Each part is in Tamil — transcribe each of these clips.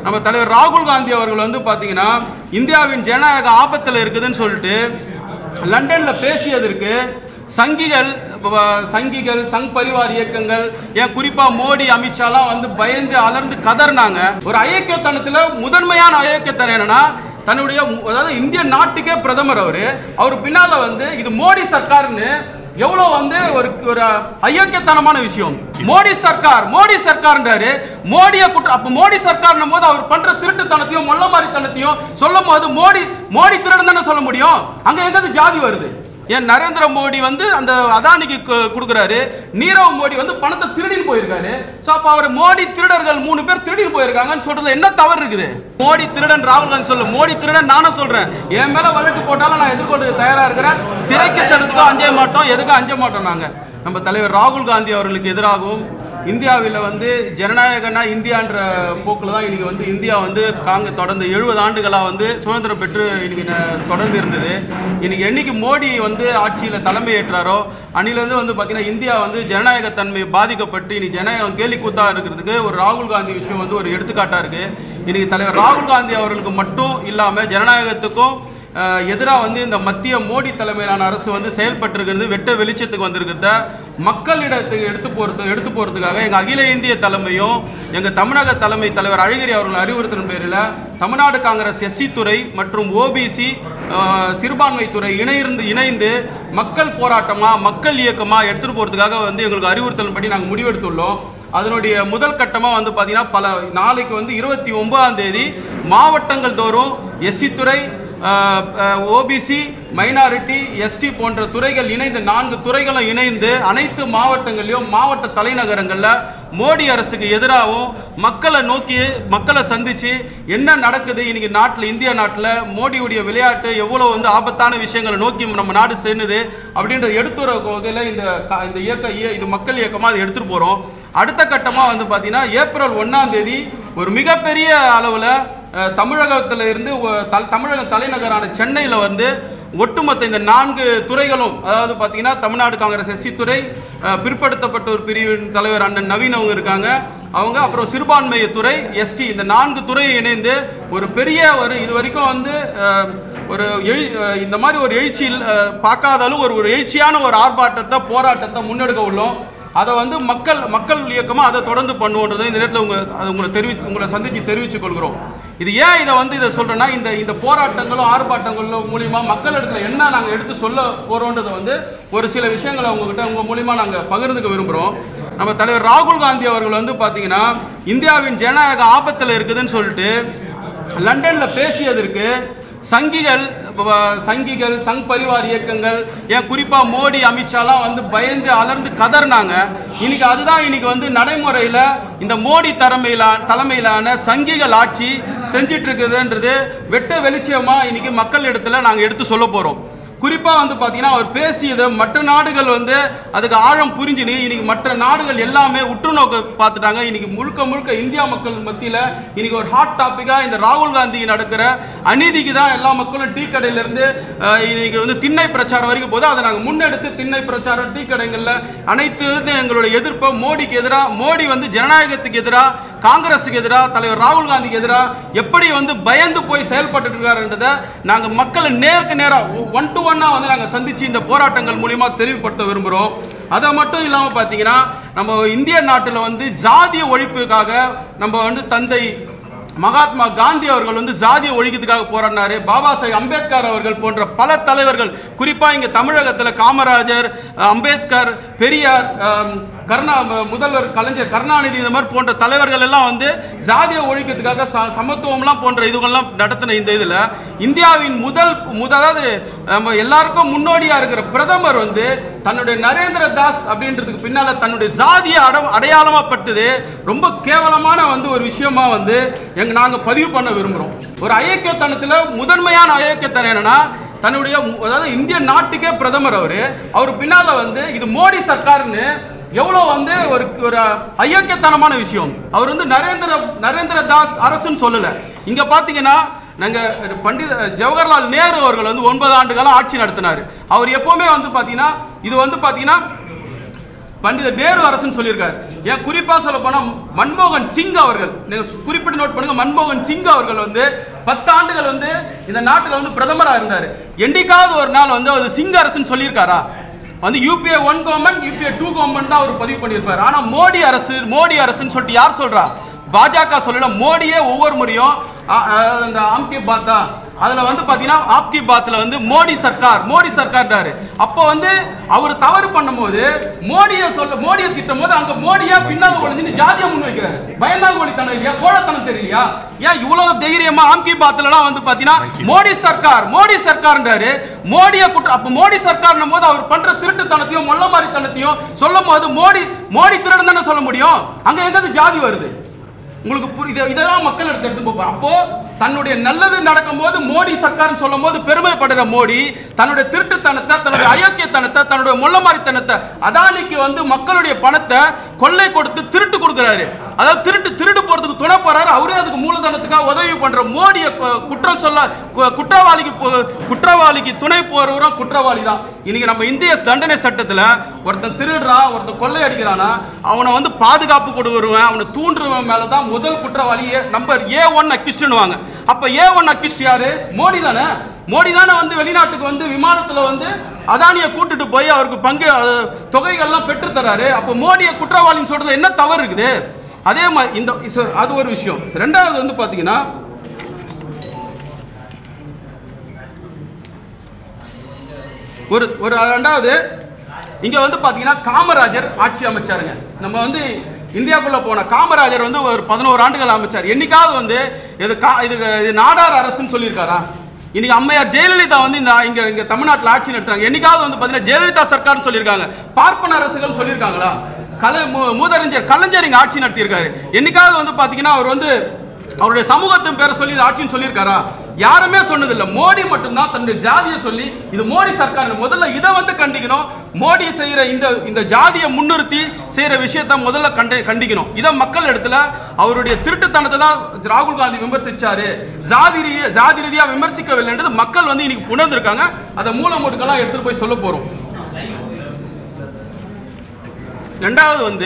நம்ம தலைவர் ராகுல் காந்தி அவர்கள் வந்து பார்த்தீங்கன்னா இந்தியாவின் ஜனநாயக ஆபத்தில் இருக்குதுன்னு சொல்லிட்டு லண்டனில் பேசியதற்கு சங்கிகள் வ- சங்கிகள் சங் பரிவார் இயக்கங்கள் ஏன் குறிப்பா மோடி அமித்ஷாலாம் வந்து பயந்து அலர்ந்து கதறினாங்க ஒரு அயோக்கியத்தனத்துல முதன்மையான அயோக்கியத்தனம் என்னன்னா தன்னுடைய மு- அதாவது இந்திய நாட்டுக்கே பிரதமர் அவரு அவர் பின்னால வந்து இது மோடி சர்க்கார்னு எவ்வளவு வந்து ஒரு ஒரு அயோக்கியத்தனமான விஷயம் மோடி சர்க்கார் மோடி சர்க்கார்ன்றாரு மோடியை குற்ற அப்ப மோடி சர்க்கார்னும் போது அவர் பண்ற திருட்டுத்தனத்தையும் மொல்லமாரித்தனத்தையும் சொல்லும் போது மோடி மோடி திருடன் தானே சொல்ல முடியும் அங்க எங்காவது ஜாதி வருது ஏன் நரேந்திர மோடி வந்து அந்த அதானிக்கு கு- கொடுக்குறாரு நீரவ் மோடி வந்து பணத்தை திருடின்னு போயிருக்காரு ஸோ அப்போ அவர் மோடி திருடர்கள் மூணு பேர் திருடின்னு போயிருக்காங்கன்னு சொல்றதுல என்ன தவறு இருக்குது மோடி திருடன் ராகுல் காந்தி சொல்ல மோடி திருடன் நானும் சொல்றேன் என் மேல வழக்கு போட்டாலும் நான் எதிர்கொள்றதுக்கு தயாரா இருக்கிறேன் சிறைக்கு செல்றதுக்கும் அஞ்ச மாட்டோம் எதுக்கும் அஞ்ச மாட்டோம் நாங்க நம்ம தலைவர் ராகுல் காந்தி அவர்களுக்கு எதிராகவும் இந்தியாவில் வந்து ஜனநாயகனா இந்தியான்ற போக்கில் தான் இன்னைக்கு வந்து இந்தியா வந்து காங்க தொடர்ந்து எழுபது ஆண்டுகளாக வந்து சுதந்திரம் பெற்று இன்னைக்கு ந- தொடர்ந்து இருந்தது இன்னைக்கு என்னைக்கு மோடி வந்து ஆட்சியில் தலைமை ஏற்றாரோ அன்னிலேருந்து வந்து பார்த்தீங்கன்னா இந்தியா வந்து ஜனநாயகத்தன்மை பாதிக்கப்பட்டு இன்னைக்கு ஜனநாயகம் கேலி கூத்தா இருக்கிறதுக்கு ஒரு ராகுல் காந்தி விஷயம் வந்து ஒரு எடுத்துக்காட்டாக இருக்கு இன்னைக்கு தலைவர் ராகுல் காந்தி அவர்களுக்கு மட்டும் இல்லாமல் ஜனநாயகத்துக்கும் எதிராக வந்து இந்த மத்திய மோடி தலைமையிலான அரசு வந்து செயல்பட்டிருக்கிறது வெட்ட வெளிச்சத்துக்கு வந்திருக்கிறத மக்களிடத்துக்கு எடுத்து போகிறது எடுத்து போகிறதுக்காக எங்கள் அகில இந்திய தலைமையும் எங்கள் தமிழக தலைமை தலைவர் அழகிரி அவர்கள் அறிவுறுத்தின பேரில் தமிழ்நாடு காங்கிரஸ் எஸ்சி துறை மற்றும் ஓபிசி சிறுபான்மை துறை இணைந்து இணைந்து மக்கள் போராட்டமாக மக்கள் இயக்கமாக எடுத்துகிட்டு போகிறதுக்காக வந்து எங்களுக்கு அறிவுறுத்தலின்படி நாங்கள் முடிவெடுத்துள்ளோம் அதனுடைய முதல் கட்டமாக வந்து பார்த்தீங்கன்னா பல நாளைக்கு வந்து இருபத்தி ஒன்பதாம் தேதி மாவட்டங்கள் தோறும் எஸ்சி துறை ஓபிசி மைனாரிட்டி எஸ்டி போன்ற துறைகள் இணைந்து நான்கு துறைகளும் இணைந்து அனைத்து மாவட்டங்களிலும் மாவட்ட தலைநகரங்களில் மோடி அரசுக்கு எதிராகவும் மக்களை நோக்கி மக்களை சந்திச்சு என்ன நடக்குது இன்னைக்கு நாட்டில் இந்திய நாட்டில் மோடியுடைய விளையாட்டு எவ்வளோ வந்து ஆபத்தான விஷயங்களை நோக்கி நம்ம நாடு சென்னுது அப்படின்றத எடுத்துற வகையில் இந்த க- இந்த இயக்க இய- இது மக்கள் இயக்கமாக அதை எடுத்துகிட்டு போகிறோம் அடுத்த கட்டமாக வந்து பார்த்தீங்கன்னா ஏப்ரல் ஒன்றாம் தேதி ஒரு மிகப்பெரிய அளவில் தமிழகத்தில் இருந்து ஒ- த- தமிழக தலைநகரான சென்னையில் வந்து ஒட்டுமொத்த இந்த நான்கு துறைகளும் அதாவது பார்த்தீங்கன்னா தமிழ்நாடு காங்கிரஸ் எஸ்சி துறை அஹ், பிற்படுத்தப்பட்டோர் பிரிவின் தலைவர் அண்ணன் நவீன் அவங்க இருக்காங்க அவங்க அப்புறம் சிறுபான்மைய துறை எஸ்டி இந்த நான்கு துறையை இணைந்து ஒரு பெரிய ஒரு இது வரைக்கும் வந்து அஹ், ஒரு எழு அஹ், இந்த மாதிரி ஒரு எழுச்சியில் அஹ், பார்க்காதாலும் ஒரு ஒரு எழுச்சியான ஒரு ஆர்ப்பாட்டத்தை போராட்டத்தை முன்னெடுக்க உள்ளோம் அதை வந்து மக்கள் மக்கள் இயக்கமாக அதை தொடர்ந்து பண்ணுவோன்றதை இந்த நேரத்தில் உங்க அதை உங்களை தெரிவி உங்களை சந்தித்து தெரிவித்துக் கொள்கிறோம் இது ஏன் இதை வந்து இதை சொல்கிறேன்னா இந்த இந்த போராட்டங்களும் ஆர்ப்பாட்டங்களும் மூலிமா மக்கள் இடத்துல என்ன நாங்கள் எடுத்து சொல்ல போகிறோன்றதை வந்து ஒரு சில விஷயங்களை உங்ககிட்ட உங்கள் மூலிமா நாங்கள் பகிர்ந்துக்க விரும்புகிறோம் நம்ம தலைவர் ராகுல் காந்தி அவர்கள் வந்து பார்த்தீங்கன்னா இந்தியாவின் ஜனநாயக ஆபத்தில் இருக்குதுன்னு சொல்லிட்டு லண்டனில் பேசியதற்கு சங்கிகள் வ- சங்கிகள் சங் பரிவார் இயக்கங்கள் ஏன் குறிப்பா மோடி அமித்ஷாலாம் வந்து பயந்து அலர்ந்து கதறினாங்க இன்னைக்கு அதுதான் இன்னைக்கு வந்து நடைமுறையில் இந்த மோடி தலைமையில தலைமையிலான சங்கிகள் ஆட்சி செஞ்சிட்டு இருக்குதுன்றது வெட்ட வெளிச்சயமா இன்னைக்கு மக்கள் இடத்துல நாங்கள் எடுத்து சொல்ல போறோம் குறிப்பாக வந்து பார்த்தீங்கன்னா அவர் பேசியதை மற்ற நாடுகள் வந்து அதுக்கு ஆழம் புரிஞ்சுன்னு இன்னைக்கு மற்ற நாடுகள் எல்லாமே உற்று நோக்க பார்த்துட்டாங்க இன்னைக்கு முழுக்க முழுக்க இந்தியா மக்கள் மத்தியில் இன்னைக்கு ஒரு ஹாட் டாப்பிக்காக இந்த ராகுல் காந்தி நடக்கிற அநீதிக்கு தான் எல்லா மக்களும் டீ கடையிலேருந்து இன்னைக்கு வந்து திண்ணை பிரச்சாரம் வரைக்கும் போது அதை நாங்கள் முன்னெடுத்து திண்ணை பிரச்சாரம் டீ கடைகளில் அனைத்து இதுலயும் எங்களுடைய எதிர்ப்பை மோடிக்கு எதிராக மோடி வந்து ஜனநாயகத்துக்கு எதிராக காங்கிரஸுக்கு எதிராக தலைவர் ராகுல் காந்திக்கு எதிராக எப்படி வந்து பயந்து போய் செயல்பட்டு இருக்காருன்றதை நாங்கள் மக்களை நேருக்கு நேராக ஒன் டு ஒன்னா வந்து நாங்கள் சந்திச்சு இந்த போராட்டங்கள் மூலியமா தெளிவுபடுத்த விரும்புகிறோம் அதை மட்டும் இல்லாமல் பார்த்தீங்கன்னா நம்ம இந்திய நாட்டில் வந்து ஜாதிய ஒழிப்புக்காக நம்ம வந்து தந்தை மகாத்மா காந்தி அவர்கள் வந்து ஜாதிய ஒழிக்கிறதுக்காக போராடினாரு பாபா சாஹேப் அம்பேத்கர் அவர்கள் போன்ற பல தலைவர்கள் குறிப்பா இங்க தமிழகத்துல காமராஜர் அஹ், அம்பேத்கர் பெரியார் அஹ், கருணா ம- முதல்வர் கலைஞர் கருணாநிதி இந்த மாதிரி போன்ற தலைவர்கள் எல்லாம் வந்து ஜாதிய ஒழிக்கிறதுக்காக ச சமத்துவம்லாம் போன்ற இதுகள்லாம் நடத்தின இந்த இதுல இந்தியாவின் முதல் முத அதாவது நம்ம எல்லாருக்கும் முன்னோடியா இருக்கிற பிரதமர் வந்து தன்னுடைய நரேந்திர தாஸ் அப்படின்றதுக்கு பின்னால தன்னுடைய ஜாதிய அட அடையாளமாப்பட்டது ரொம்ப கேவலமான வந்து ஒரு விஷயமா வந்து எங்க நாங்க பதிவு பண்ண விரும்புறோம் ஒரு அயோக்கியத்தனத்துல முதன்மையான அயோக்கியத்தனம் என்னன்னா தன்னுடைய மு- அதாவது இந்திய நாட்டுக்கே பிரதமர் அவரு அவர் பின்னால வந்து இது மோடி சர்க்கார்னு எவ்வளோ வந்து ஒரு ஒரு அயோக்கியத்தனமான விஷயம் அவர் வந்து நரேந்திர நரேந்திர தாஸ் அரசுன்னு சொல்லல இங்க பாத்தீங்கன்னா நாங்க பண்டித ஜவஹர்லால் நேரு அவர்கள் வந்து ஒன்பது ஆண்டு காலம் ஆட்சி நடத்தினார் அவர் எப்பவுமே வந்து பாத்தீங்கன்னா இது வந்து பாத்தீங்கன்னா பண்டித நேரு அரசுன்னு சொல்லியிருக்காரு ஏன் குறிப்பா சொல்ல போனா மன்மோகன் சிங் அவர்கள் நீங்க குறிப்பிட்டு நோட் பண்ணுங்க மன்மோகன் சிங் அவர்கள் வந்து பத்து ஆண்டுகள் வந்து இந்த நாட்டில் வந்து பிரதமரா இருந்தார் என்னைக்காவது ஒரு நாள் வந்து அது சிங் அரசுன்னு சொல்லியிருக்காரா வந்து UPA one government UPA two government தான் அவர் பதிவு பண்ணியிருப்பார் ஆனா மோடி அரசு மோடி அரசுன்னு சொல்லிட்டு யார் சொல்றா பாஜக சொல்லல மோடியே ஒவ்வொரு முறையும் அ, அ, இந்த ஆம்கி பாத்தா அதுல வந்து பாத்தீங்கன்னா ஆப்கி பாத்ல வந்து மோடி சர்க்கார் மோடி சர்க்கார்ன்றாரு அப்போ வந்து அவர் தவறு பண்ணும்போது மோடியை சொல்ல மோடியை திட்டும் போது அங்க மோடியா பின்னால ஒளிஞ்சு ஜாதியா முன் வைக்கிறாரு பயந்தாங்கோலித்தனம் இல்லையா கோழத்தனம் தெரியலையா ஏன் இவ்வளவு தைரியமா ஆம்கி பாத்லலாம் வந்து பாத்தீங்கன்னா மோடி சர்க்கார் மோடி சர்க்கார்ன்றாரு மோடியை குற்ற அப்ப மோடி சர்க்கார்னும் போது அவர் பண்ற திருட்டுத்தனத்தையும் மொல்ல மாதிரித்தனத்தையும் சொல்லும் போது மோடி மோடி திருடன் தானே சொல்ல முடியும் அங்க எங்காவது ஜாதி வருது உங்களுக்கு புரியுது இதெல்லாம் மக்கள் எடுத்து எடுத்து போப்பாங்க அப்போ தன்னுடைய நல்லது நடக்கும்போது மோடி சர்க்கார்னு சொல்லும் போது பெருமைப்படுற மோடி தன்னுடைய திருட்டுத்தனத்தை தன்னுடைய அயோக்கியத்தனத்தை தன்னுடைய முள்ளமாரித்தனத்தை அதானிக்கு வந்து மக்களுடைய பணத்தை கொள்ளை கொடுத்து திருட்டு கொடுக்குறாரு அதாவது திருட்டு திருடு போறதுக்கு துணை போறாரு அவரே அதுக்கு மூலதனத்துக்காக உதவி பண்ற மோடியை கு- குற்றம் சொல்ல கு- குற்றவாளிக்கு போ- குற்றவாளிக்கு துணை போறவரும் குற்றவாளி தான் இன்னைக்கு நம்ம இந்திய தண்டனை சட்டத்துல ஒருத்தன் திருடுறான் ஒருத்தன் கொள்ளை அடிக்கிறானா அவனை வந்து பாதுகாப்பு கொடுக்குறவன் அவனை தூண்டுறவன் மேல தான் முதல் குற்றவாளி நம்பர் ஏ ஒன் அக்கிஸ்ட்னுவாங்க அப்ப ஏ ஒன் அக்கிஸ்ட் யாரு மோடி தானே மோடி தானே வந்து வெளிநாட்டுக்கு வந்து விமானத்துல வந்து அதானியை கூட்டிட்டு போய் அவருக்கு பங்கு அஹ், தொகைகள்லாம் பெற்று தராரு அப்ப மோடியை குற்றவாளின்னு சொல்றது என்ன தவறு இருக்குது அதே மாதிரி இந்த சார் அது ஒரு விஷயம் ரெண்டாவது வந்து பாத்தீங்கன்னா ஒரு ஒரு ரெண்டாவது இங்க வந்து பாத்தீங்கன்னா காமராஜர் ஆட்சி அமைச்சாருங்க நம்ம வந்து இந்தியாக்குள்ள போன காமராஜர் வந்து ஒரு பதினோரு ஆண்டுகள் அமைச்சார் என்னைக்காவது வந்து இது கா இது இது நாடார் அரசுன்னு சொல்லியிருக்காரா இன்னைக்கு அம்மையார் ஜெயலலிதா வந்து இந்த இங்க இங்க தமிழ்நாட்டில் ஆட்சி நடத்துறாங்க என்னைக்காவது வந்து பாத்தீங்கன்னா ஜெயலலிதா சர்க்கார்னு சொல்லியிருக்காங்க பார்ப்பன அரசுகள் சொல்லியிருக்காங்களா கலை மூ- மூதறிஞர் கலைஞர் இங்க ஆட்சி நடத்தியிருக்காரு என்னைக்காவது வந்து பாத்தீங்கன்னா அவர் வந்து அவருடைய சமூகத்தின் பேரை சொல்லி இது ஆட்சின்னு சொல்லியிருக்காரா யாருமே சொன்னதில்லை மோடி மட்டும்தான் தன்னுடைய ஜாதியை சொல்லி இது மோடி சர்க்கார் முதல்ல இதை வந்து கண்டிக்கணும் மோடி செய்யற இந்த இந்த ஜாதியை முன்னிறுத்தி செய்யற விஷயத்தை முதல்ல கண்டி கண்டிக்கணும் இதை மக்கள் இடத்துல அவருடைய திருட்டுத்தனத்தை தான் ராகுல் காந்தி விமர்சிச்சாரு ஜாதி ரீ- ஜாதி ரீதியா விமர்சிக்கவில்லைன்றது மக்கள் வந்து இன்னைக்கு புணர்ந்திருக்காங்க அதை மூலமோட்டுக்கெல்லாம் எடுத்துட்டு போய் சொல்ல போறோம் ரெண்டாவது வந்து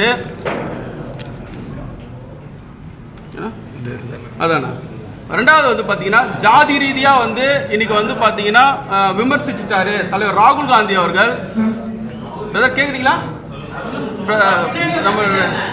அதானே ரெண்டாவது வந்து பார்த்தீங்கன்னா ஜாதி ரீதியாக வந்து இன்னைக்கு வந்து பார்த்தீங்கன்னா அஹ், விமர்சிச்சுட்டாரு தலைவர் ராகுல் காந்தி அவர்கள் பிரதர் கேட்குறீங்களா நம்ம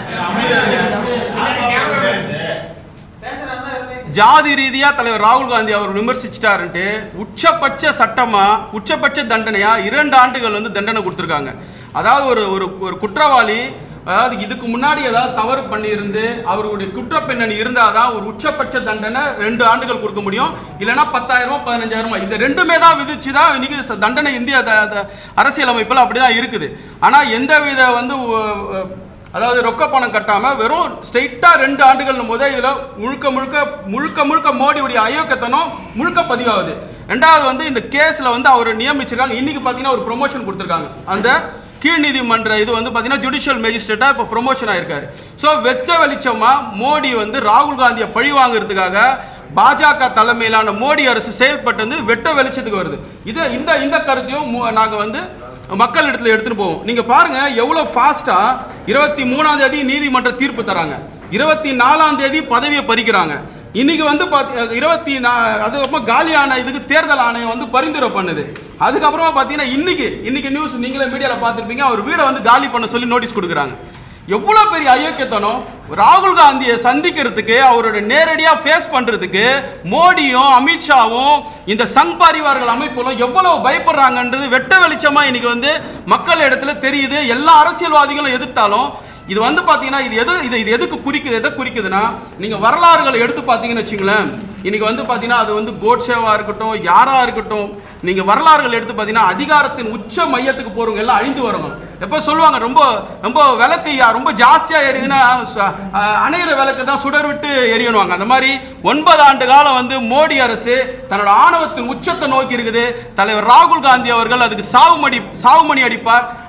ஜாதி ரீதியா தலைவர் ராகுல் காந்தி அவர் விமர்சிச்சிட்டாருன்ட்டு உச்சபட்ச சட்டமா உச்சபட்ச தண்டனையா இரண்டு ஆண்டுகள் வந்து தண்டனை கொடுத்துருக்காங்க அதாவது ஒரு ஒரு ஒரு குற்றவாளி அதாவது இதுக்கு முன்னாடி ஏதாவது தவறு பண்ணியிருந்து அவருடைய குற்ற பின்னணி இருந்தாதான் ஒரு உச்சபட்ச தண்டனை ரெண்டு ஆண்டுகள் கொடுக்க முடியும் இல்லைன்னா பத்தாயிரமோ பதினஞ்சாயிரமோ இது ரெண்டுமே தான் விதிச்சு தான் இன்னைக்கு ச- தண்டனை இந்திய த- த- அரசியலமைப்பில் அப்படிதான் இருக்குது ஆனா எந்தவித வந்து உ- உ- அதாவது ரொக்க பணம் கட்டாம வெறும் ஸ்ட்ரெயிட்டா ரெண்டு ஆண்டுகள் போதே இதுல முழுக்க முழுக்க முழுக்க முழுக்க மோடியுடைய அயோக்கியத்தனம் முழுக்க பதிவாகுது ரெண்டாவது வந்து இந்த கேஸ்ல வந்து அவர் நியமிச்சிருக்காங்க இன்னைக்கு பாத்தீங்கன்னா ஒரு ப்ரொமோஷன் கொடுத்துருக்காங்க அந்த கீழ் நீதிமன்ற இது வந்து பாத்தீங்கன்னா ஜுடிஷியல் மேஜிஸ்ட்ரேட்டா இப்போ ப்ரொமோஷன் ஆயிருக்காரு ஸோ வெச்ச வெளிச்சமா மோடி வந்து ராகுல் காந்தியை பழி வாங்குறதுக்காக பாஜக தலைமையிலான மோடி அரசு செயல்பட்டு வெட்ட வெளிச்சத்துக்கு வருது இது இந்த இந்த கருத்தையும் மு- நாங்க வந்து மக்கள் இடத்துல எடுத்துட்டு போவோம் நீங்க பாருங்க எவ்வளவு ஃபாஸ்டா இருபத்தி மூணாம் தேதி நீதிமன்ற தீர்ப்பு தராங்க இருபத்தி நாலாம் தேதி பதவியை பறிக்கிறாங்க இன்னைக்கு வந்து பாத்தி இருபத்தி நா அதுக்கப்புறம் காலியான இதுக்கு தேர்தல் ஆணையம் வந்து பரிந்துரை பண்ணுது அதுக்கப்புறமா பார்த்தீங்கன்னா இன்னைக்கு இன்னைக்கு நியூஸ் நீங்களே மீடியாவில் பார்த்துருப்பீங்க அவர் வீடை வந்து காலி பண்ண சொல்லி நோட்டீஸ் கொடுக்குறாங்க எவ்வளோ பெரிய ஐயோக்கியத்தனம் ராகுல் காந்தியை சந்திக்கிறதுக்கு அவரோட நேரடியாக ஃபேஸ் பண்ணுறதுக்கு மோடியும் அமித்ஷாவும் இந்த சங் பரிவார்கள் அமைப்புகளும் எவ்வளவு பயப்படுறாங்கன்றது வெட்ட வெளிச்சமாக இன்னைக்கு வந்து மக்கள் இடத்துல தெரியுது எல்லா அரசியல்வாதிகளும் எதிர்த்தாலும் இது வந்து பார்த்தீங்கன்னா இது எது இது இது எதுக்கு குறிக்குது எதை குறிக்குதுன்னா நீங்கள் வரலாறுகளை எடுத்து பார்த்தீங்கன்னு வச்சுங்களேன் இன்னைக்கு வந்து பார்த்தீங்கன்னா அது வந்து கோட்சேவாக இருக்கட்டும் யாராக இருக்கட்டும் நீங்கள் வரலாறுகள் எடுத்து பார்த்தீங்கன்னா அதிகாரத்தின் உச்ச மையத்துக்கு போகிறவங்க எல்லாம் அழிந்து வரணும் எப்போ சொல்லுவாங்க ரொம்ப ரொம்ப விளக்கு யா- ரொம்ப ஜாஸ்தியாக எரியுதுன்னா ச- அஹ் அணையிற விளக்கு தான் சுடர் விட்டு எரியணுவாங்க அந்த மாதிரி ஒன்பது ஆண்டு காலம் வந்து மோடி அரசு தன்னோட ஆணவத்தின் உச்சத்தை நோக்கி இருக்குது தலைவர் ராகுல் காந்தி அவர்கள் அதுக்கு சாவுமடி சாவுமணி அடிப்பார்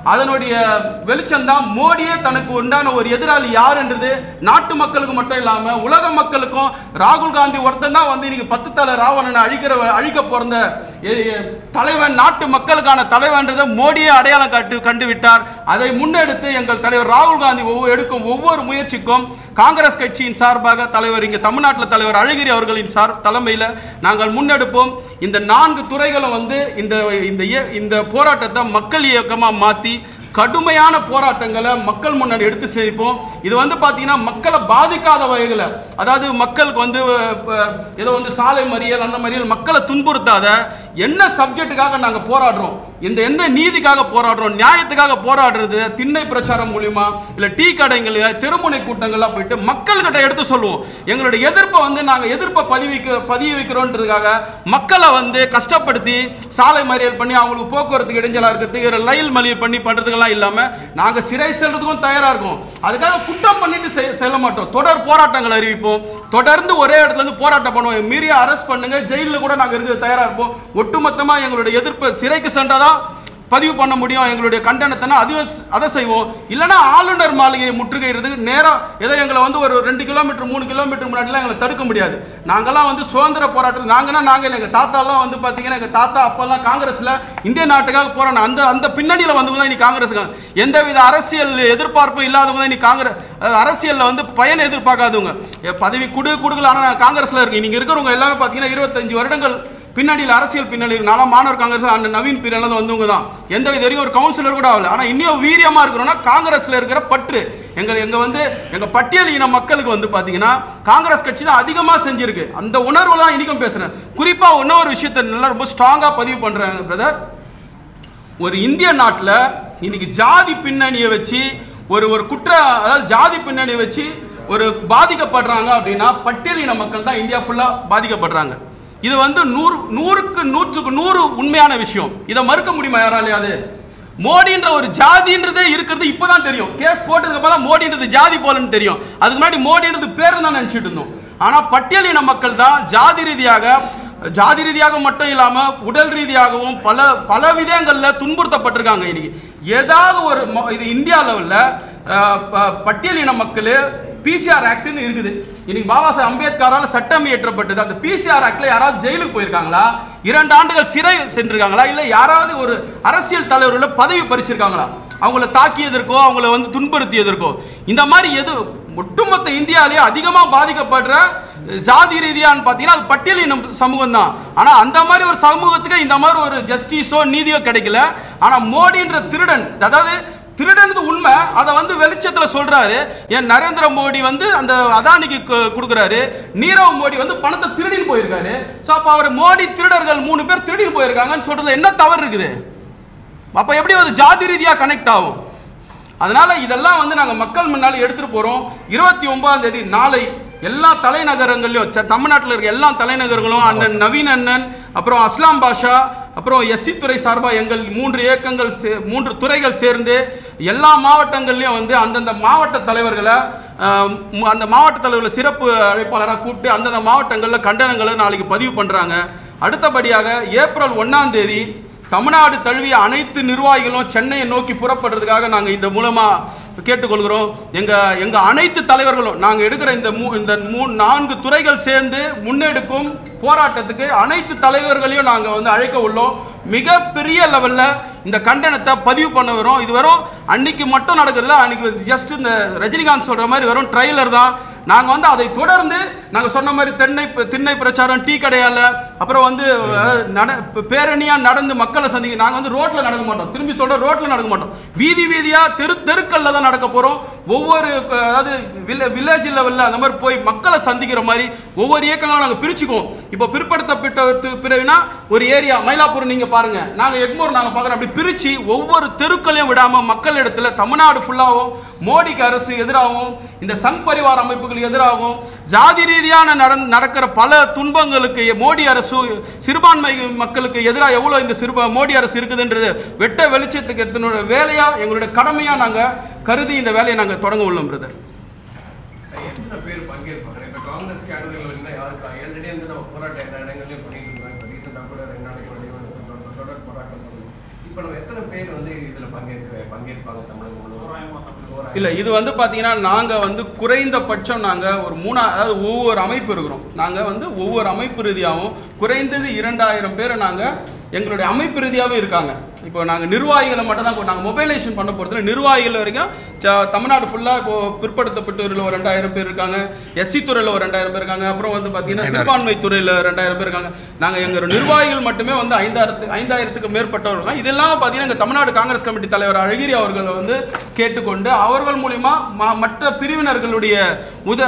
அதனுடைய வெளிச்சம் தான் மோடியே தனக்கு உண்டான ஒரு எதிராளி யாருன்றது நாட்டு மக்களுக்கு மட்டும் இல்லாம உலக மக்களுக்கும் ராகுல் காந்தி ஒருத்தன் தான் வந்து இன்னைக்கு பத்து தலை ராவணனை அழிக்கிற அழிக்க பிறந்த எ- எ- தலைவன் நாட்டு மக்களுக்கான தலைவன்றதை மோடியே அடையாளம் காட்டு கண்டு விட்டார் அதை முன்னெடுத்து எங்கள் தலைவர் ராகுல் காந்தி ஒவ்வொரு எடுக்கும் ஒவ்வொரு முயற்சிக்கும் காங்கிரஸ் கட்சியின் சார்பாக தலைவர் இங்கே தமிழ்நாட்டில் தலைவர் அழகிரி அவர்களின் சார் தலைமையில் நாங்கள் முன்னெடுப்போம் இந்த நான்கு துறைகளும் வந்து இந்த இந்த இய- இந்த போராட்டத்தை மக்கள் இயக்கமாக மாற்றி கடுமையான போராட்டங்களை மக்கள் முன்னாடி எடுத்து சேர்ப்போம் இது வந்து பார்த்தீங்கன்னா மக்களை பாதிக்காத வகையில் அதாவது மக்களுக்கு வந்து அஹ், ஏதோ வந்து சாலை மறியல் அந்த மறியல் மக்களை துன்புறுத்தாத என்ன சப்ஜெக்ட்டுக்காக நாங்கள் போராடுறோம் இந்த எந்த நீதிக்காக போராடுறோம் நியாயத்துக்காக போராடுறது திண்ணை பிரச்சாரம் மூலியமா இல்லை டீ கடைகள் தெருமுனை கூட்டங்கள்லாம் போயிட்டு மக்கள்கிட்ட எடுத்து சொல்லுவோம் எங்களுடைய எதிர்ப்பை வந்து நாங்கள் எதிர்ப்பை பதிவிக்க பதிய வைக்கிறோன்றதுக்காக மக்களை வந்து கஷ்டப்படுத்தி சாலை மறியல் பண்ணி அவங்களுக்கு போக்குவரத்துக்கு இடைஞ்சலாக இருக்கிறதுக்கு ரயில் மறியல் பண்ணி பண்ணுறதுக்கெல்லாம் இல்லாமல் நாங்கள் சிறை செல்றதுக்கும் தயாராக இருக்கோம் அதுக்காக குற்றம் பண்ணிட்டு செ- செல்ல மாட்டோம் தொடர் போராட்டங்கள் அறிவிப்போம் தொடர்ந்து ஒரே இடத்துல இருந்து போராட்டம் பண்ணுவோம் மீறி அரெஸ்ட் பண்ணுங்க ஜெயிலில் கூட நாங்கள் இருக்கிறது தயாராக இருப்போம் ஒட்டுமொத்தமாக எங்களுடைய எதிர்ப்பு சிறைக்கு சென்றதா பதிவு பண்ண முடியும் எங்களுடைய கண்டனத்தை அதையும் ஸ்- அதை செய்வோம் இல்லைன்னா ஆளுநர் மாளிகையை முற்றுகையிடுறதுக்கு நேரம் ஏதோ எங்களை வந்து ஒரு ரெண்டு கிலோமீட்டர் மூணு கிலோமீட்டர் முன்னாடிலாம் எங்களை தடுக்க முடியாது நாங்கெல்லாம் வந்து சுதந்திர போராட்டம் நாங்கன்னா நாங்கள் எங்கள் தாத்தாலாம் வந்து பார்த்தீங்கன்னா எங்கள் தாத்தா அப்பெல்லாம் காங்கிரஸில் இந்திய நாட்டுக்காக போராடின அந்த அந்த பின்னணியில் வந்தவங்க தான் இன்னைக்கு காங்கிரஸ் எந்தவித அரசியல் எதிர்பார்ப்பும் இல்லாதவங்க தான் இன்னைக்கு காங்கிரஸ் அதாவது அரசியலில் வந்து பயன் எதிர்பார்க்காதவங்க எ, பதவி குடு குடுக்கல ஆனால் நான் காங்கிரஸில் இருக்கேன் நீங்கள் இருக்கிறவங்க எல்லாமே பார்த்தீங்கன்னா இருபத்தஞ்சு வருடங்கள் பின்னாடியில் அரசியல் பின்னாடி நானும் மாணவர் காங்கிரஸ் அந்த நவீன் பீரியட்ல இருந்து வந்தவங்க தான் எந்த வித வரைக்கும் ஒரு கவுன்சிலர் கூட ஆகல ஆனால் இன்னும் வீரியமா இருக்கிறோம்னா காங்கிரஸ்ல இருக்கிற பற்று எங்க எங்க வந்து எங்க பட்டியல் இன மக்களுக்கு வந்து பாத்தீங்கன்னா காங்கிரஸ் கட்சி தான் அதிகமா செஞ்சிருக்கு அந்த உணர்வுல தான் இன்னைக்கும் பேசுறேன் குறிப்பா இன்னொரு விஷயத்தை நல்லா ரொம்ப ஸ்ட்ராங்கா பதிவு பண்றேன் பிரதர் ஒரு இந்திய நாட்டில் இன்னைக்கு ஜாதி பின்னணியை வச்சு ஒரு ஒரு குற்ற அதாவது ஜாதி பின்னணியை வச்சு ஒரு பாதிக்கப்படுறாங்க அப்படின்னா பட்டியலின மக்கள் தான் இந்தியா ஃபுல்லாக பாதிக்கப்படுறாங்க இது வந்து நூறு நூறுக்கு நூற்றுக்கு நூறு உண்மையான விஷயம் இதை மறுக்க முடியுமா யாராலையாவது மோடின்ற ஒரு ஜாதின்றதே இருக்கிறது இப்பதான் தெரியும் கேஸ் போட்டதுக்கு அப்புறம் தான் மோடின்றது ஜாதி போலன்னு தெரியும் அதுக்கு முன்னாடி மோடின்றது பேர் தான் நினைச்சிட்டு இருந்தோம் ஆனா பட்டியலின மக்கள் தான் ஜாதி ரீதியாக ஜாதி ரீதியாக மட்டும் இல்லாம உடல் ரீதியாகவும் பல பல விதங்கள்ல துன்புறுத்தப்பட்டிருக்காங்க இன்னைக்கு ஏதாவது ஒரு ம- இது இந்தியா லெவல்ல அஹ், ப- பட்டியலின மக்கள் பிசிஆர் ஆக்ட்னு இருக்குது இன்னைக்கு பாபா சாஹேப் அம்பேத்கரால் சட்டம் இயற்றப்பட்டது அந்த பிசிஆர் ஆக்ட்ல யாராவது ஜெயிலுக்கு போயிருக்காங்களா இரண்டு ஆண்டுகள் சிறை சென்றிருக்காங்களா இல்ல யாராவது ஒரு அரசியல் தலைவர்கள பதவி பறிச்சிருக்காங்களா அவங்கள தாக்கியதற்கோ அவங்கள வந்து துன்புறுத்தியதற்கோ இந்த மாதிரி எது ஒட்டுமொத்த இந்தியாவிலேயே அதிகமாக பாதிக்கப்படுற ஜாதி ரீதியான்னு பார்த்தீங்கன்னா அது பட்டியலினம் சமூகம் தான் ஆனால் அந்த மாதிரி ஒரு சமூகத்துக்கு இந்த மாதிரி ஒரு ஜஸ்டிஸோ நீதியோ கிடைக்கல ஆனால் மோடின்ற திருடன் அதாவது திருடனது உண்மை அதை வந்து வெளிச்சத்தில் சொல்றாரு என் நரேந்திர மோடி வந்து அந்த அதானிக்கு கு- கொடுக்குறாரு நீரவ் மோடி வந்து பணத்தை திருடின்னு போயிருக்காரு ஸோ அப்போ அவர் மோடி திருடர்கள் மூணு பேர் திருடின்னு போயிருக்காங்கன்னு சொல்றதுல என்ன தவறு இருக்குது அப்போ எப்படி அது ஜாதி ரீதியாக கனெக்ட் ஆகும் அதனால இதெல்லாம் வந்து நாங்கள் மக்கள் முன்னாடி எடுத்துட்டு போறோம் இருபத்தி ஒன்பதாம் தேதி நாளை எல்லா தலைநகரங்களையும் ச- தமிழ்நாட்டில் இருக்க எல்லா தலைநகரங்களும் அண்ணன் நவீன் அண்ணன் அப்புறம் அஸ்லாம் பாஷா அப்புறம் எஸ்சி துறை சார்பாக எங்கள் மூன்று இயக்கங்கள் சே- மூன்று துறைகள் சேர்ந்து எல்லா மாவட்டங்கள்லையும் வந்து அந்தந்த மாவட்ட தலைவர்களை ஆஹ், மு- அந்த மாவட்ட தலைவர்களை சிறப்பு அழைப்பாளராக கூப்பிட்டு அந்தந்த மாவட்டங்களில் கண்டனங்களை நாளைக்கு பதிவு பண்ணுறாங்க அடுத்தபடியாக ஏப்ரல் ஒன்றாம் தேதி தமிழ்நாடு தழுவிய அனைத்து நிர்வாகிகளும் சென்னையை நோக்கி புறப்படுறதுக்காக நாங்கள் இந்த மூலமாக கேட்டுக்கொள்கிறோம் எங்கள் எங்கள் அனைத்து தலைவர்களும் நாங்கள் எடுக்கிற இந்த மூ இந்த மூ நான்கு துறைகள் சேர்ந்து முன்னெடுக்கும் போராட்டத்துக்கு அனைத்து தலைவர்களையும் நாங்கள் வந்து அழைக்க உள்ளோம் மிகப்பெரிய லெவலில் இந்த கண்டனத்தை பதிவு பண்ண வரோம் இது வெறும் அன்னைக்கு மட்டும் நடக்கிறதுல அன்னைக்கு ஜஸ்ட் இந்த ரஜினிகாந்த் சொல்கிற மாதிரி வெறும் ட்ரைலர் தான் நாங்கள் வந்து அதை தொடர்ந்து நாங்கள் சொன்ன மாதிரி தென்னை திண்ணை பிரச்சாரம் டீ கடையால் அப்புறம் வந்து அஹ், நட பேரணியாக நடந்து மக்களை சந்திக்க நாங்கள் வந்து ரோட்டில் நடக்க மாட்டோம் திரும்பி சொல்ற ரோட்டில் நடக்க மாட்டோம் வீதி வீதியாக தெரு தெருக்கல்ல தான் நடக்க போகிறோம் ஒவ்வொரு க- அதாவது வில்லே வில்லேஜ் லெவலில் அந்த மாதிரி போய் மக்களை சந்திக்கிற மாதிரி ஒவ்வொரு இயக்கங்களும் நாங்கள் பிரிச்சுக்குவோம் இப்போ பிற்படுத்தப்பட்ட பிறவினா ஒரு ஏரியா மயிலாப்பூர் நீங்கள் பாருங்க நாங்கள் எக்மோர் நாங்கள் பார்க்குறோம் அப்படி பிரித்து ஒவ்வொரு தெருக்களையும் விடாமல் மக்கள் இடத்துல தமிழ்நாடு ஃபுல்லாகவும் மோடிக்கு அரசு எதிராகவும் இந்த சங் பரிவார அமைப்புகளுக்கு எதிராகவும் ஜாதி ரீதியான நடந் நடக்கிற பல துன்பங்களுக்கு மோடி அரசு சிறுபான்மை மக்களுக்கு எதிராக எவ்வளோ இந்த சிறுபா மோடி அரசு இருக்குதுன்றது வெட்ட வெளிச்சத்துக்கு எடுத்தனோட வேலையாக எங்களுடைய கடமையாக நாங்கள் கருதி இந்த வேலையை நாங்கள் தொடங்க உள்ளோம் பிரதர் எத்தனை பேர் பங்கேற்பாங்க இப்போ காங்கிரஸ் கேடர்கள் என்ன யாருக்கு ஆல்ரெடி வந்து நம்ம போராட்டம் எல்லா இடங்களையும் பண்ணிட்டு இருக்கோம் இப்போ ரீசெண்டாக கூட ரெண்டு நாளைக்கு முன்னாடி ஒரு தொடர் போராட்டம் பண்ணோம் இப்போ நம்ம எத்தனை பேர் வந்து இதுல பங்கேற்க பங்கேற்பாங்க தமிழகம் முழுவதும் இல்லை இது வந்து பார்த்தீங்கன்னா நாங்கள் வந்து குறைந்தபட்சம் நாங்கள் ஒரு மூணா அதாவது ஒவ்வொரு அமைப்பு இருக்கிறோம் நாங்கள் வந்து ஒவ்வொரு அமைப்பு ரீதியாகவும் குறைந்தது இரண்டாயிரம் பேரை நாங்கள் எங்களுடைய அமைப்பு ரீதியாகவே இருக்காங்க இப்போ நாங்கள் நிர்வாகிகளை மட்டும் தான் நாங்கள் மொபைலைசேஷன் பண்ண போகிறதுல நிர்வாகிகள் வரைக்கும் ச- தமிழ்நாடு ஃபுல்லாக இப்போ பிற்படுத்தப்பட்டவரில் ஒரு ரெண்டாயிரம் பேர் இருக்காங்க எஸ்சி துறையில் ஒரு ரெண்டாயிரம் பேர் இருக்காங்க அப்புறம் வந்து பார்த்தீங்கன்னா சிறுபான்மை துறையில் ரெண்டாயிரம் பேர் இருக்காங்க நாங்கள் எங்கள் நிர்வாகிகள் மட்டுமே வந்து ஐந்தாயிரத்து ஐந்தாயிரத்துக்கு மேற்பட்டவர்கள் இதெல்லாம் பார்த்தீங்கன்னா எங்கள் தமிழ்நாடு காங்கிரஸ் கமிட்டி தலைவர் அழகிரி அவர்கள் வந்து கேட்டுக்கொண்டு அவர்கள் மூலிமா ம- மற்ற பிரிவினர்களுடைய உத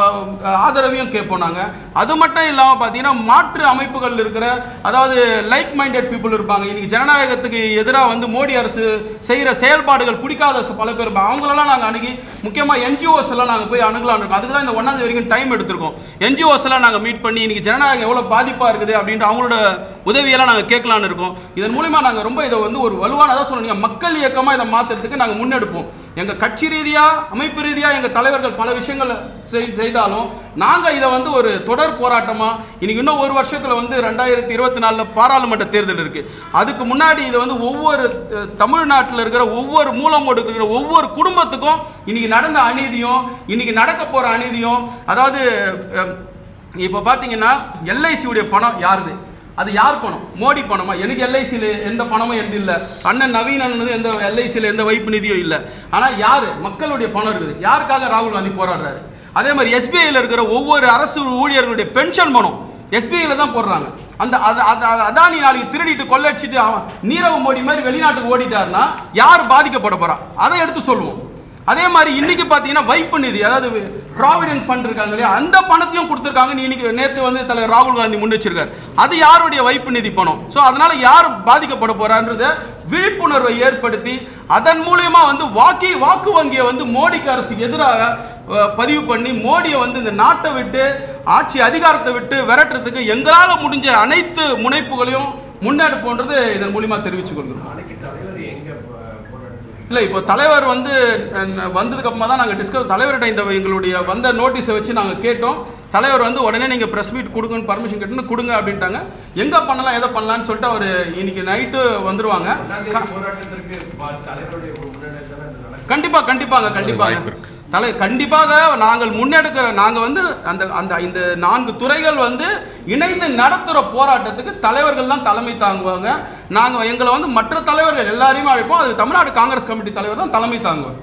ஆஹ் ஆதரவையும் கேட்போம் நாங்கள் அது மட்டும் இல்லாமல் பார்த்தீங்கன்னா மாற்று அமைப்புகள் இருக்கிற அதாவது லைக் மைண்டட் பீப்புள் இருப்பாங்க இன்னைக்கு ஜனநாயகத்துக்கு எதிராக வந்து மோடி அரசு செய்கிற செயல்பாடுகள் பிடிக்காத ச- பல பேர் இருப்பாங்க அவங்களெல்லாம் நாங்கள் அணுகி முக்கியமாக என்ஜிஓஸ் எல்லாம் நாங்கள் போய் அணுகலாம்னு இருக்கோம் அதுக்கு தான் இந்த ஒன்றாந்தேதி வரைக்கும் டைம் எடுத்திருக்கோம் என்ஜிஓஸ் எல்லாம் நாங்கள் மீட் பண்ணி இன்னைக்கு ஜனநாயகம் எவ்வளோ பாதிப்பாக இருக்குது அப்படின்ட்டு அவங்களோட உதவியெல்லாம் நாங்கள் கேட்கலான்னு இருக்கோம் இதன் மூலிமா நாங்கள் ரொம்ப இதை வந்து ஒரு வலுவான அதான் சொல்லுங்க மக்கள் இயக்கமாக இதை மாற்றுறதுக்கு நாங்கள் முன்னெடுப்போம் எங்கள் கட்சி ரீதியாக அமைப்பு ரீதியாக எங்கள் தலைவர்கள் பல விஷயங்களை செய்- செய்தாலும் நாங்கள் இதை வந்து ஒரு தொடர் போராட்டமாக இன்னைக்கு இன்னும் ஒரு வருஷத்தில் வந்து ரெண்டாயிரத்தி இருபத்தி நாலில் பாராளுமன்ற தேர்தல் இருக்குது அதுக்கு முன்னாடி இதை வந்து ஒவ்வொரு அஹ், தமிழ்நாட்டில் இருக்கிற ஒவ்வொரு மூலமோடு இருக்கிற ஒவ்வொரு குடும்பத்துக்கும் இன்னைக்கு நடந்த அநீதியும் இன்னைக்கு நடக்க போகிற அநீதியும் அதாவது அஹ், இப்போ பார்த்தீங்கன்னா எல்ஐசியுடைய பணம் யாருது அது யார் பணம் மோடி பணமா எனக்கு எல்ஐசியில் எந்த பணமும் எந்த இல்லை அண்ணன் நவீன் அண்ணன் வந்து எந்த எல்ஐசியில் எந்த வைப்பு நிதியும் இல்லை ஆனால் யார் மக்களுடைய பணம் இருக்குது யாருக்காக ராகுல் காந்தி போராடுறாரு அதே மாதிரி எஸ்பிஐயில் இருக்கிற ஒவ்வொரு அரசு ஊழியர்களுடைய பென்ஷன் பணம் எஸ்பிஐயில் தான் போடுறாங்க அந்த அது அது அது- அதானி நாளைக்கு திருடிட்டு கொள்ளடிச்சிட்டு அவன் நீரவ் மோடி மாதிரி வெளிநாட்டுக்கு ஓடிட்டாருன்னா யார் பாதிக்கப்பட போறா அதை எடுத்து சொல்லுவோம் அதே மாதிரி இன்னைக்கு பார்த்தீங்கன்னா வைப்பு நிதி அதாவது ப்ராவிடென்ட் ஃபண்ட் இருக்காங்க இல்லையா அந்த பணத்தையும் கொடுத்துருக்காங்க நீ இன்னைக்கு நேற்று வந்து தலைவர் ராகுல் காந்தி முன் வச்சிருக்காரு அது யாருடைய வைப்பு நிதி பணம் ஸோ அதனால யார் பாதிக்கப்பட போறான்றத விழிப்புணர்வை ஏற்படுத்தி அதன் மூலியமா வந்து வாக்கி வாக்கு வங்கியை வந்து மோடிக்கு அரசுக்கு எதிராக அஹ், பதிவு பண்ணி மோடியை வந்து இந்த நாட்டை விட்டு ஆட்சி அதிகாரத்தை விட்டு விரட்டுறதுக்கு எங்களால் முடிஞ்ச அனைத்து முனைப்புகளையும் முன்னெடுப்போன்றது இதன் மூலியமா தெரிவித்துக் கொள்கிறோம் நாளைக்கு தலைவர் எங்க போ- போராட்டத்துக்கு இல்லை இப்போ தலைவர் வந்து அஹ், வந்ததுக்கு அப்புறமா தான் நாங்கள் டிஸ்கஸ் தலைவர்கிட்ட இந்த எங்களுடைய வந்த நோட்டீஸை வச்சு நாங்கள் கேட்டோம் தலைவர் வந்து உடனே நீங்கள் ப்ரெஸ் மீட் கொடுங்கன்னு பர்மிஷன் கேட்டுன்னு கொடுங்க அப்படின்ட்டாங்க எங்கே பண்ணலாம் எதை பண்ணலாம்னு சொல்லிட்டு அவர் இன்னைக்கு நைட்டு வந்துருவாங்க ஒன்றாம் தேதி போராட்டத்திற்கு பா- தலைவருடைய முன்னெடுத்தால் அது நடக்கும் கண்டிப்பாக கண்டிப்பாங்க கண்டிப்பாக தலை கண்டிப்பாக நாங்கள் முன்னெடுக்கிற நாங்கள் வந்து அந்த அந்த இந்த நான்கு துறைகள் வந்து இணைந்து நடத்துகிற போராட்டத்துக்கு தலைவர்கள் தான் தலைமை தாங்குவாங்க நாங்கள் எங்களை வந்து மற்ற தலைவர்கள் எல்லாரையுமே அழைப்போம் அது தமிழ்நாடு காங்கிரஸ் கமிட்டி தலைவர் தான் தலைமை தாங்குவார்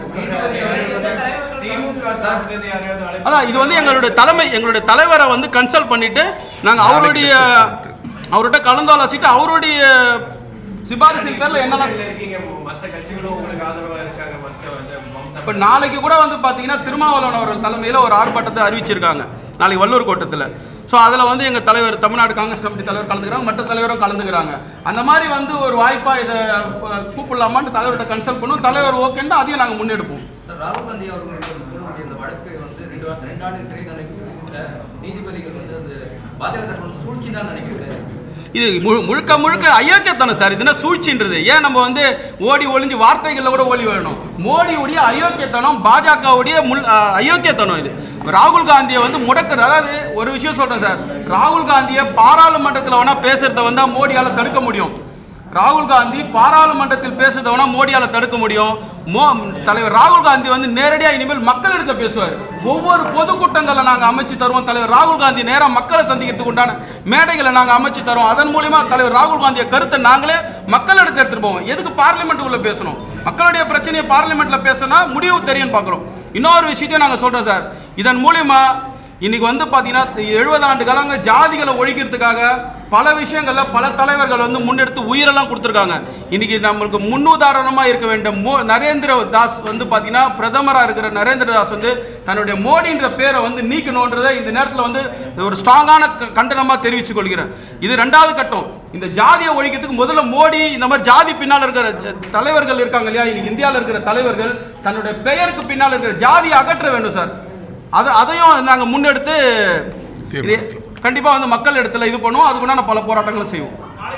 திமுக சார்பிலிருந்து யாரையாவது அழைப்பு அதான் இது வந்து எங்களுடைய தலைமை எங்களுடைய தலைவரை வந்து கன்சல்ட் பண்ணிட்டு நாங்கள் அவருடைய அவர்கிட்ட கலந்தாலோசிட்டு அவருடைய சிபாரிசின் பேரில் என்னென்ன கூட்டணியில இருக்கீங்க மத்த கட்சிகளும் உங்களுக்கு ஆதரவா இருக்காங்க மற்ற வந்து மம்தா இப்போ நாளைக்கு கூட வந்து பார்த்தீங்கன்னா திருமாவளவன் அவர்கள் தலைமையில் ஒரு ஆர்ப்பாட்டத்தை அறிவிச்சிருக்காங்க நாளைக்கு வள்ளூர் கோட்டத்தில் ஸோ அதில் வந்து எங்கள் தலைவர் தமிழ்நாடு காங்கிரஸ் கமிட்டி தலைவர் கலந்துக்கிறாங்க மற்ற தலைவரும் கலந்துக்கிறாங்க அந்த மாதிரி வந்து ஒரு வாய்ப்பாக இதை அஹ், கூப்பிடலாமான்னு தலைவர்கிட்ட கன்சல்ட் பண்ணுவோம் தலைவர் ஓகேன்னா அதையும் நாங்கள் முன்னெடுப்போம் சார் ராகுல் காந்தி அவர்களுடைய முன்னுடைய இந்த வழக்கை வந்து ரெண்டு வா- ரெண்டு ஆண்டு சிறை தண்டனைக்கு இந்த நீதிபதிகள் வந்து அந்த பாஜக தரப்பு சூழ்ச்சி தான் நினைக்கிறேன் இது மு- முழுக்க முழுக்க அயோக்கியத்தனம் சார் இதுனா சூழ்ச்சின்றது ஏன் நம்ம வந்து ஓடி ஒளிஞ்சு வார்த்தைகளில் கூட ஓடி வேணும் மோடியுடைய அயோக்கியத்தனம் பாஜகவுடைய முள் அஹ், அயோக்கியத்தனம் இது ராகுல் காந்தியை வந்து முடக்குறது அதாவது ஒரு விஷயம் சொல்றேன் சார் ராகுல் காந்தியை பாராளுமன்றத்தில் வேணா பேசுறத வந்தா மோடியால தடுக்க முடியும் ராகுல் காந்தி பாராளுமன்றத்தில் பேசுறத வேணா மோடியால தடுக்க முடியும் மோ தலைவர் ராகுல் காந்தி வந்து நேரடியா இனிமேல் மக்களிடத்துல பேசுவார் ஒவ்வொரு பொதுக்கூட்டங்களை நாங்க அமைச்சு தருவோம் தலைவர் ராகுல் காந்தி நேரா மக்களை சந்திக்கிறதுக்கு உண்டான மேடைகளை நாங்க அமைச்சு தரோம் அதன் மூலியமா தலைவர் ராகுல் காந்திய கருத்தை நாங்களே மக்களிடத்தை எடுத்துட்டு போவோம் எதுக்கு பார்லிமெண்ட் உள்ள பேசணும் மக்களுடைய பிரச்சனையை பார்லிமெண்ட்ல பேசினா முடிவு தெரியும்னு பார்க்குறோம் இன்னொரு விஷயத்தையும் நாங்க சொல்றோம் சார் இதன் மூலியமா இன்னைக்கு வந்து பார்த்தீங்கன்னா எழுபது ஆண்டு காலங்க ஜாதிகளை ஒழிக்கிறதுக்காக பல விஷயங்கள்ல பல தலைவர்கள் வந்து முன்னெடுத்து உயிரெல்லாம் கொடுத்துருக்காங்க இன்னைக்கு நம்மளுக்கு முன்னுதாரணமாக இருக்க வேண்டிய மோ நரேந்திர தாஸ் வந்து பார்த்தீங்கன்னா பிரதமராக இருக்கிற நரேந்திர தாஸ் வந்து தன்னுடைய மோடின்ற பேரை வந்து நீக்கணுன்றதை இந்த நேரத்தில் வந்து ஒரு ஸ்ட்ராங்கான கண்டனமாக தெரிவித்துக் கொள்கிறேன் இது ரெண்டாவது கட்டம் இந்த ஜாதியை ஒழிக்கிறதுக்கு முதல்ல மோடி இந்த மாதிரி ஜாதி பின்னால் இருக்கிற ஜ- தலைவர்கள் இருக்காங்க இல்லையா இன்னைக்கு இந்தியாவில் இருக்கிற தலைவர்கள் தன்னுடைய பெயருக்கு பின்னால் இருக்கிற ஜாதியை அகற்ற வேண்டும் சார் அது அதையும் நாங்கள் முன்னெடுத்து இது கண்டிப்பா வந்து மக்கள் இடத்துல இது பண்ணுவோம் அதுக்குண்டான பல போராட்டங்களை செய்வோம்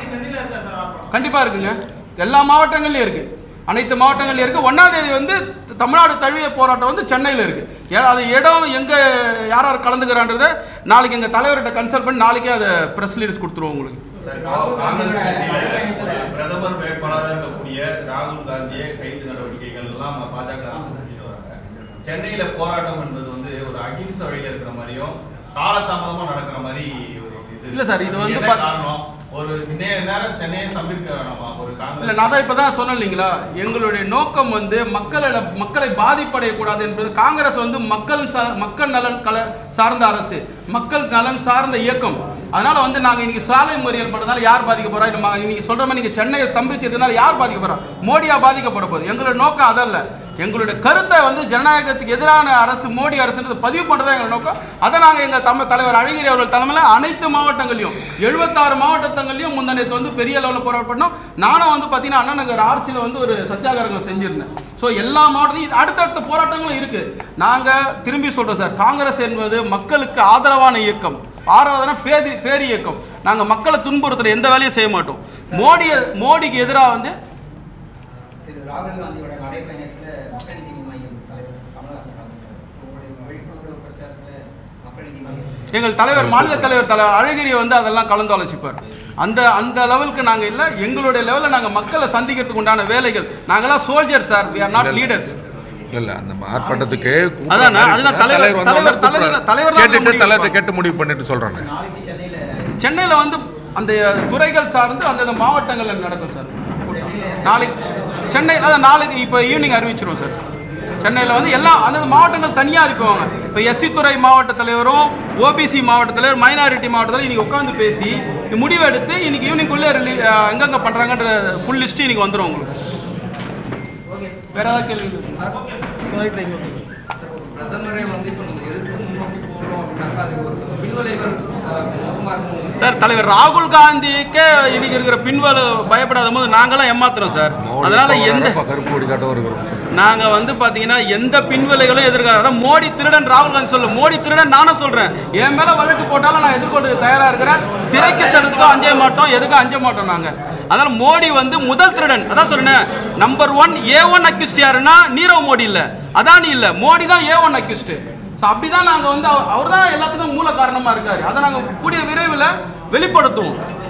கண்டிப்பா இருக்குங்க எல்லா மாவட்டங்கள்லயும் இருக்கு அனைத்து மாவட்டங்கள்லயும் இருக்கு ஒன்னாம் தேதி வந்து தமிழ்நாடு தழுவிய போராட்டம் வந்து சென்னையில் இருக்கு ஏ- அது இடம் எங்க யார் யார் கலந்துக்கிறான்றதை நாளைக்கு எங்க தலைவர்கிட்ட கன்சல்ட் பண்ணி நாளைக்கே அதை ப்ரெஸ் லீடர்ஸ் கொடுத்துருவோம் உங்களுக்கு சார், காங்கிரஸ் கட்சியில ஒரு பிரதமர் வேட்பாளராக இருக்கக்கூடிய ராகுல் காந்தியை கைது நடவடிக்கைகள் எல்லாம் பாஜக அரசு செஞ்சுட்டு வராங்க சென்னையில போராட்டம் என்பது வந்து ஒரு அகிம்சை வழியில இருக்கிற மாதிரியும் காலதாமதமா நடக்கிற மாதிரி ஒரு இது இல்ல சார், இது வந்து என்ன பாத்- காரணம் ஒரு நே- நேரம் சென்னையை சம்பிக்க வேணாமா ஒரு இல்ல காங்கிரஸ் நான் தான் இப்பதான் சொன்னேன் இல்லைங்களா எங்களுடைய நோக்கம் வந்து மக்களிட மக்களை பாதிப்படையக்கூடாது என்பது காங்கிரஸ் வந்து மக்கள் சா- மக்கள் நலன் கல சார்ந்த அரசு மக்கள் நலன் சார்ந்த இயக்கம் அதனால வந்து நாங்க இன்னைக்கு சாலை மறியல் பண்ணதால யார் பாதிக்க போறா இல்ல ம- இன்னைக்கு சொல்ற மாதிரி நீங்க சென்னையை ஸ்தம்பிச்சிருக்கனால யார் பாதிக்க போறா மோடியா பாதிக்கப்பட போகுது எங்களுடைய நோக்கம் அதல்ல எங்களுடைய கருத்தை வந்து ஜனநாயகத்துக்கு எதிரான அரசு மோடி அரசுன்றது பதிவு பண்றதா எங்க நோக்கம் அதை நாங்க எங்க தமிழ் தலைவர் அழகிரி அவர்கள் தலைமையில் அனைத்து மாவட்டங்களையும் எழுபத்தாறு மாவட்டங்களையும் முந்தனத்து வந்து பெரிய லெவலில் போராட்டம் பண்ணோம் நானும் வந்து பார்த்தீங்கன்னா அண்ணா நகர் ஆர்ச்சியில் வந்து ஒரு சத்தியாகிரகம் செஞ்சிருந்தேன் ஸோ எல்லா மாவட்டத்தையும் இது அடுத்தடுத்த போராட்டங்களும் இருக்கு நாங்க திரும்பி சொல்றோம் சார் காங்கிரஸ் என்பது மக்களுக்கு ஆதரவான இயக்கம் ஆறாவதுனா பேதி பேர் இயக்கம் நாங்க மக்களை துன்புறுத்துற எந்த வேலையும் செய்ய மாட்டோம் மோடி மோடிக்கு எதிராக வந்து திரு ராகுல் காந்தியோட நடைப்பயணத்துல மக்கள் நீதி மையம் தலைவர் கமல்ஹாசன் கலந்துக்கிறார் உங்களுடைய விழிப்புணர்வு பிரச்சாரத்துல மக்கள் நீதி மையம் எங்கள் தலைவர் மாநில தலைவர் தலை அழகிரி வந்து அதெல்லாம் கலந்து ஆலோசிப்பார் அந்த அந்த லெவலுக்கு நாங்க இல்ல எங்களுடைய லெவலில் நாங்க மக்களை சந்திக்கிறதுக்கு உண்டான வேலைகள் நாங்கெல்லாம் soldier sir we are not leaders இல்ல இல்ல அந்த ஆர்ப்பாட்டத்துக்கு கூப்பிடுற அதான் நான் மாதிரி அதுதான் தலைவர் தலைவர் வந்த தலைவர் உடனே தலைவர் கூப்பிடுறாரு. தலைவர் தான் கேட்டுட்டு முடிவு தலைவர்கிட்ட பண்ணுவாங்க. கேட்டு முடிவு பண்ணிட்டு சொல்றேன் நாளைக்கு சென்னையில சென்னையில் வந்து அந்த துறைகள் சார்ந்து அந்தந்த மாவட்டங்களில் நடக்கும் சார் நாளைக்கு சென்னை அதான் நாளைக்கு இப்போ ஈவினிங் அறிவிச்சிருவோம் சார் சென்னையில் வந்து எல்லா அந்தந்த மாவட்டங்கள் தனியாக இருக்குவாங்க இப்போ எஸ்சி துறை மாவட்ட தலைவரும் ஓபிசி மாவட்ட தலைவர் மைனாரிட்டி மாவட்ட தலைவர் இன்னைக்கு உட்காந்து பேசி முடிவு எடுத்து இன்னைக்கு ஈவினிங்குள்ளே ரிலீ எங்கெங்கே பண்ணுறாங்கன்ற ஃபுல் லிஸ்ட் இன்னைக்கு வந்துடும் உங்களுக்கு வேற ஏதாவது கேள்வி பிரதமரை வந்து இப்போ நம்ம எதிர்த்து முன்னோக்கி போகிறோம் அப்படின்னாக்கா அது ஒரு பின்விளைவுகள் அஹ், மோசமா இருக்கும் சார் தலைவர் ராகுல் காந்திக்கே இன்னைக்கு இருக்கிற பின்வல பயப்படாத போது நாங்களாம் ஏமாத்துறோம் சார் மோடி அதனால இப்ப எந்த வரப்ப கருப்பு கொடி காட்ட வருகிறோம் சொல்லுங்க. நாங்க வந்து பாத்தீங்கன்னா எந்த பின்விளைகளும் எதிர்க்காத அதான் மோடி திருடன் ராகுல் காந்தி சொல்ல மோடி திருடன் நானும் சொல்றேன் என் மேல வழக்கு போட்டாலும் நான் எதிர்கொள்றதுக்கு தயாரா இருக்கிறேன் சிறைக்கு செல்றதுக்கும் அஞ்ச மாட்டோம் எதுக்கும் அஞ்ச மாட்டோம் நாங்க அதனால மோடி வந்து முதல் திருடன் அதான் சொன்னேன் number one A one accused யாருன்னா நீரவ் மோடி இல்ல அதானி இல்ல மோடி தான் ஏ ஒன் அக்யூஸ்ட் ஸோ அப்படிதான் நாங்க வந்து அவர் தான் எல்லாத்துக்கும் மூல காரணமா இருக்காரு அதை நாங்க கூடிய விரைவில் வெளிப்படுத்துவோம்